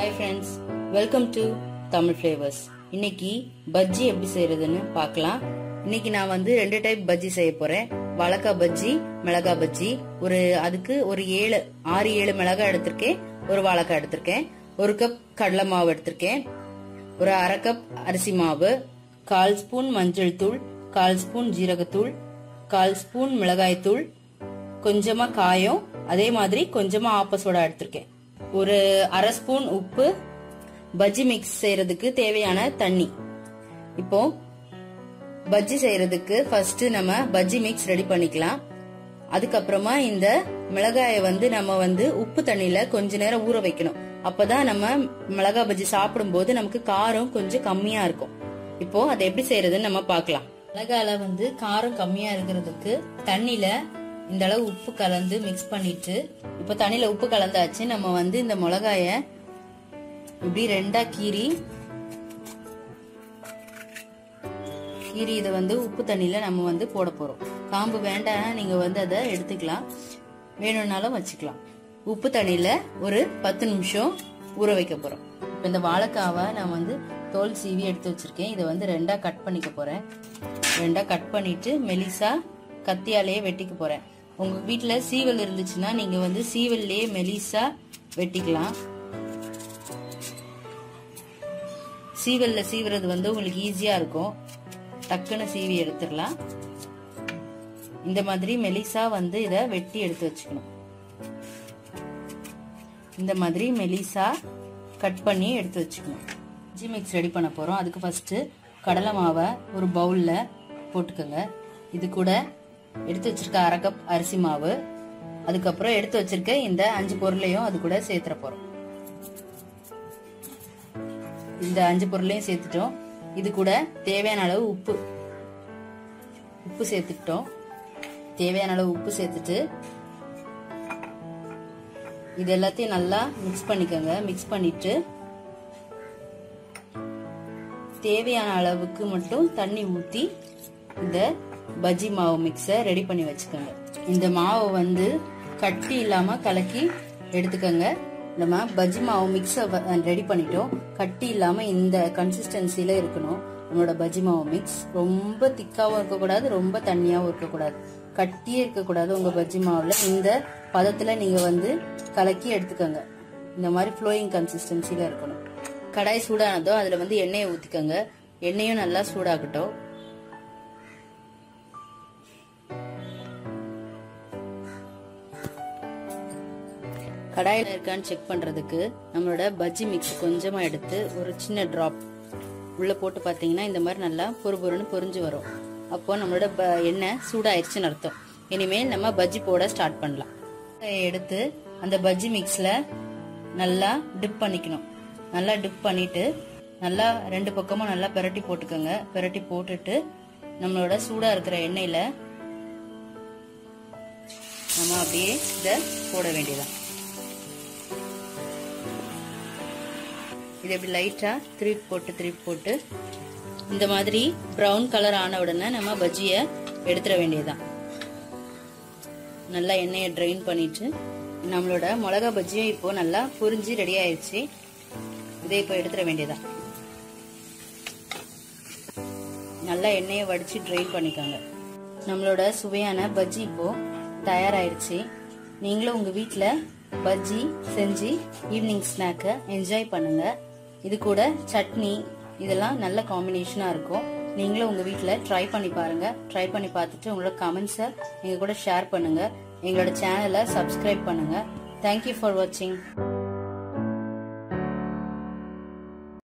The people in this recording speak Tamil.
hi friends welcome to Tamil flavours இன்னைக்கு பஜ்ஜி எப்படி செய்யறதுன்னு பார்க்கலாம் இன்னைக்கு நான் வந்து ரெண்டு டைப் பஜ்ஜி செய்ய போறேன் வாழைக்காய் பஜ்ஜி மிளகாய் பஜ்ஜி ஒரு அதுக்கு ஒரு ஏழு ஆறு ஏழு மிளகாய் எடுத்திருக்கேன் ஒரு வாழைக்காய் எடுத்திருக்கேன் ஒரு கப் கடலை மாவு எடுத்திருக்கேன் ஒரு அரை கப் அரிசி மாவு கால் ஸ்பூன் மஞ்சள் தூள் கால் ஸ்பூன் ஜீரகத்தூள் கால் ஸ்பூன் மிளகாய் தூள் கொஞ்சமா காயம் அதே மாதிரி கொஞ்சமா ஆப்ப சோடா எடுத்திருக்கேன் ஒரு அரை ஸ்பூன் உப்பு பஜ்ஜி மிக்ஸ் செய்யறதுக்கு தேவையான தண்ணி இப்போ பஜ்ஜி செய்யறதுக்கு ஃபர்ஸ்ட் நம்ம பஜ்ஜி மிக்ஸ் ரெடி பண்ணிக்கலாம் அதுக்கப்புறமா இந்த மிளகாயை வந்து நம்ம வந்து உப்பு தண்ணியில கொஞ்ச நேரம் ஊற வைக்கணும் அப்பதான் நம்ம மிளகாய் பஜ்ஜி சாப்பிடும்போது நமக்கு காரம் கொஞ்சம் கம்மியா இருக்கும் இப்போ அதை எப்படி செய்யறதுன்னு நம்ம பார்க்கலாம் மிளகால வந்து காரம் கம்மியா இருக்கிறதுக்கு தண்ணியில இந்த அளவு உப்பு கலந்து மிக்ஸ் பண்ணிட்டு இப்போ தண்ணியில உப்பு கலந்தாச்சு நம்ம வந்து இந்த மிளகாய இப்படி ரெண்டா கீறி கீறி இதை வந்து உப்பு தண்ணியில நம்ம வந்து போட போறோம் காம்பு வேண்டாம்னா நீங்க வந்து அதை எடுத்துக்கலாம் வேணும்னாலும் வச்சுக்கலாம் உப்பு தண்ணியில ஒரு பத்து நிமிஷம் ஊற வைக்க போறோம் இப்போ இந்த வாழைக்காவை நான் வந்து தோல் சீவி எடுத்து வச்சிருக்கேன் இதை வந்து ரெண்டா கட் பண்ணிக்க போறேன் ரெண்டா கட் பண்ணிட்டு மெலிசா கத்தியாலேயே வெட்டிக்க போறேன் உங்க வீட்ல சீவல் இருந்துச்சுன்னா நீங்க வந்து சீவல்லையே மெலிசா வெட்டிக்கலாம் சீவல்ல சீவுறது வந்து உங்களுக்கு ஈஸியா இருக்கும் டக்குன்னு சீவி எடுத்துடலாம் இந்த மாதிரி மெலிசா வந்து இத வெட்டி எடுத்து வச்சுக்கணும் இந்த மாதிரி மெலிசா கட் பண்ணி எடுத்து வச்சுக்கணும் இஞ்சி மிக்ஸ் ரெடி பண்ண போறோம் அதுக்கு ஃபர்ஸ்ட் கடலை மாவை ஒரு பவுல்ல போட்டுக்கோங்க இது கூட எடுத்து வச்சிருக்க அரை கப் அரிசி மாவு அதுக்கப்புறம் எடுத்து வச்சிருக்க இந்த அஞ்சு பொருளையும் அது கூட சேர்த்துற போறோம் இந்த அஞ்சு பொருளையும் சேர்த்துட்டோம் இது கூட தேவையான அளவு உப்பு உப்பு சேர்த்துக்கிட்டோம் தேவையான அளவு உப்பு சேர்த்துட்டு இது எல்லாத்தையும் நல்லா மிக்ஸ் பண்ணிக்கோங்க மிக்ஸ் பண்ணிட்டு தேவையான அளவுக்கு மட்டும் தண்ணி ஊத்தி இந்த பஜ்ஜி மாவு மிக்ஸை ரெடி பண்ணி வச்சுக்கோங்க இந்த மாவை வந்து கட்டி இல்லாம கலக்கி எடுத்துக்கோங்க நம்ம பஜ்ஜி மாவு மிக்ஸை ரெடி பண்ணிட்டோம் கட்டி இல்லாம இந்த கன்சிஸ்டன்சில இருக்கணும் நம்மளோட பஜ்ஜி மாவு மிக்ஸ் ரொம்ப திக்காவும் இருக்கக்கூடாது ரொம்ப தண்ணியாவும் இருக்கக்கூடாது கட்டியே இருக்கக்கூடாது உங்க பஜ்ஜி மாவுல இந்த பதத்துல நீங்க வந்து கலக்கி எடுத்துக்கோங்க இந்த மாதிரி ஃப்ளோயிங் கன்சிஸ்டன்சில இருக்கணும் கடாய் சூடானதோ அதுல வந்து எண்ணெயை ஊத்திக்கோங்க எண்ணெயும் நல்லா சூடாகட்டும் கடாயில் இருக்கான்னு செக் பண்றதுக்கு நம்மளோட பஜ்ஜி மிக்ஸ் கொஞ்சமா எடுத்து ஒரு சின்ன டிராப் உள்ள போட்டு பாத்தீங்கன்னா இந்த மாதிரி நல்லா பொறு பொறுன்னு பொரிஞ்சு வரும் அப்போ நம்மளோட எண்ணெய் சூடாயிருச்சுன்னு அர்த்தம் இனிமேல் நம்ம பஜ்ஜி போட ஸ்டார்ட் பண்ணலாம் எடுத்து அந்த பஜ்ஜி மிக்ஸ்ல நல்லா டிப் பண்ணிக்கணும் நல்லா டிப் பண்ணிட்டு நல்லா ரெண்டு பக்கமும் நல்லா பெரட்டி போட்டுக்கோங்க பெரட்டி போட்டுட்டு நம்மளோட சூடா இருக்கிற எண்ணெயில நம்ம அப்படியே இத போட வேண்டியதான் இது எப்படி லைட்டா திருப்பி போட்டு திருப்பி போட்டு இந்த மாதிரி ப்ரௌன் கலர் ஆன உடனே நம்ம பஜ்ஜிய எடுத்துட வேண்டியதுதான் நல்லா எண்ணெயை ட்ரைன் பண்ணிட்டு நம்மளோட மிளகா பஜ்ஜியும் இப்போ நல்லா புரிஞ்சு ரெடி ஆயிடுச்சு இதை இப்போ எடுத்துட வேண்டியதான் நல்லா எண்ணெயை வடிச்சு ட்ரைன் பண்ணிக்கோங்க நம்மளோட சுவையான பஜ்ஜி இப்போ தயாராயிருச்சு நீங்களும் உங்க வீட்டில் பஜ்ஜி செஞ்சு ஈவினிங் ஸ்நாக்கை என்ஜாய் பண்ணுங்க இது கூட சட்னி இதெல்லாம் நல்ல காம்பினேஷனாக இருக்கும் நீங்களும் உங்கள் வீட்டில் ட்ரை பண்ணி பாருங்க ட்ரை பண்ணி பார்த்துட்டு உங்களோட கமெண்ட்ஸை எங்கள் கூட ஷேர் பண்ணுங்க எங்களோட சேனலை சப்ஸ்கிரைப் பண்ணுங்க தேங்க்யூ ஃபார் வாட்சிங்